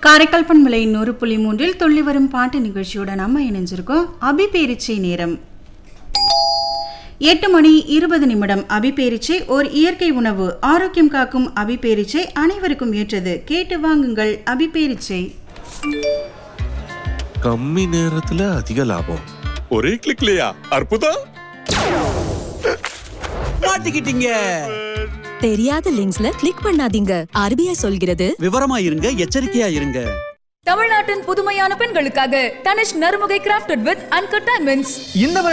காரைக்கால் பண்பலை நூறு புள்ளி மூன்றில் துள்ளி வரும் பாட்டு நிகழ்ச்சியோட நம்ம இணைஞ்சிருக்கோம் அபிபேரிச்சை நேரம் எட்டு மணி இருபது நிமிடம் அபிபேரிச்சை ஓர் இயற்கை உணவு ஆரோக்கியம் காக்கும் அபிபேரிச்சை அனைவருக்கும் ஏற்றது கேட்டு வாங்குங்கள் அபிபேரிச்சை கம்மி நேரத்துல அதிக லாபம் ஒரே கிளிக்லயா அற்புதம் மாட்டிக்கிட்டீங்க தெரியாத லிங்க்ஸ்ல கிளிக் பண்ணாதீங்க ஆர்பிஐ சொல்கிறது விவரமா இருங்க எச்சரிக்கையா இருங்க தமிழ்நாட்டின் புதுமையான பெண்களுக்காக Tanishq Narumugai crafted with uncut diamonds இந்த